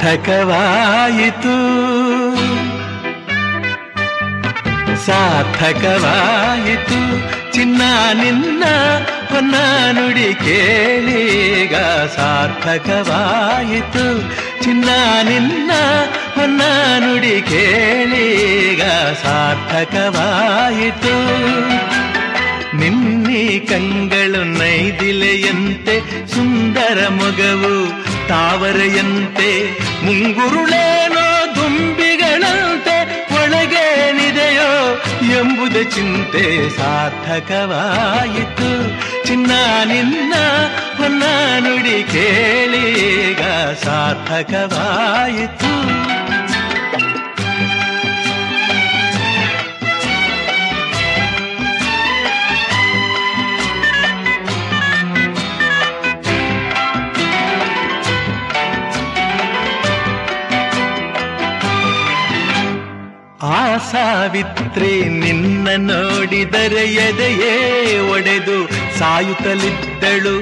ಸಾರ್ಥಕವಾಯಿತು ಸಾರ್ಥಕವಾಯಿತು ಚಿನ್ನ ನಿನ್ನ ಹೊನ್ನ ನುಡಿ ಕೇಳೀಗ ಸಾರ್ಥಕವಾಯಿತು ಚಿನ್ನ ನಿನ್ನ ಹೊನ್ನ ನುಡಿ ಕೇಳೀಗ ಸಾರ್ಥಕವಾಯಿತು ನಿನ್ನಿ ಕಂಗಳು ನೈದಿಲೆಯಂತೆ ಸುಂದರ ಮೊಗವು ತಾವರೆಯಂತೆ ಮುಂಗುರುಳೇನೋ ದುಂಬಿಗಳಂತೆ ಒಳಗೇನಿದೆಯೋ ಎಂಬುದ ಚಿಂತೆ ಸಾರ್ಥಕವಾಯಿತು ಚಿನ್ನ ನಿನ್ನ ಹೊನ್ನ ನುಡಿ ಕೇಳೀಗ ಸಾರ್ಥಕವಾಯಿತು ಆ ಸಾವಿತ್ರಿ ನಿನ್ನ ನೋಡಿದರೆ ಎದೆಯೇ ಒಡೆದು ಸಾಯುತ್ತಲಿದ್ದಳು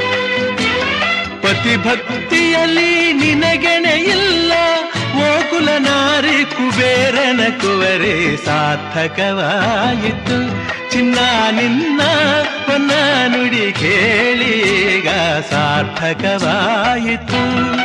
ಪತಿಭಕ್ತಿಯಲ್ಲಿ ನಿನಗೆನೆ ಇಲ್ಲ ಓಕುಲ ನಾರಿ ಕುಬೇರನ ಕುವರೆ ಸಾರ್ಥಕವಾಯಿತು ಚಿನ್ನ ನಿನ್ನ ಹೊನ್ನ ನುಡಿ ಕೇಳೀಗ ಸಾರ್ಥಕವಾಯಿತು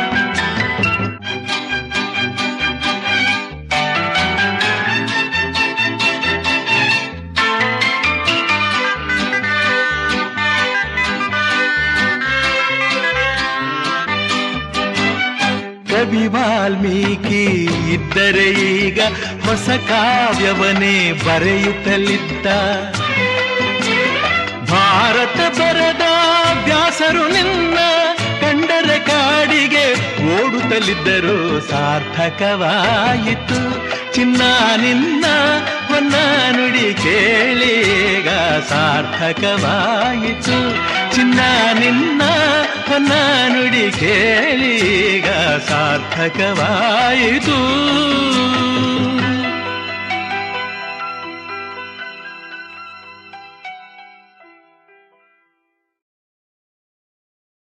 ಕವಿ ವಾಲ್ಮೀಕಿ ಇದ್ದರೆ ಈಗ ಹೊಸ ಕಾವ್ಯವನೇ ಬರೆಯುತ್ತಲಿದ್ದ ಭಾರತ ಬರದ ವ್ಯಾಸರು ನಿನ್ನ ಕಂಡರ ಕಾಡಿಗೆ ಓಡುತ್ತಲಿದ್ದರು ಸಾರ್ಥಕವಾಯಿತು ಚಿನ್ನ ನಿನ್ನ ಹೊನ್ನ ನುಡಿ ಕೇಳೀಗ ಸಾರ್ಥಕವಾಯಿತು ಚಿನ್ನ ನಿನ್ನ ಹೊನ್ನ ನುಡಿ ಕೇಳೀಗ ಸಾರ್ಥಕವಾಯಿತು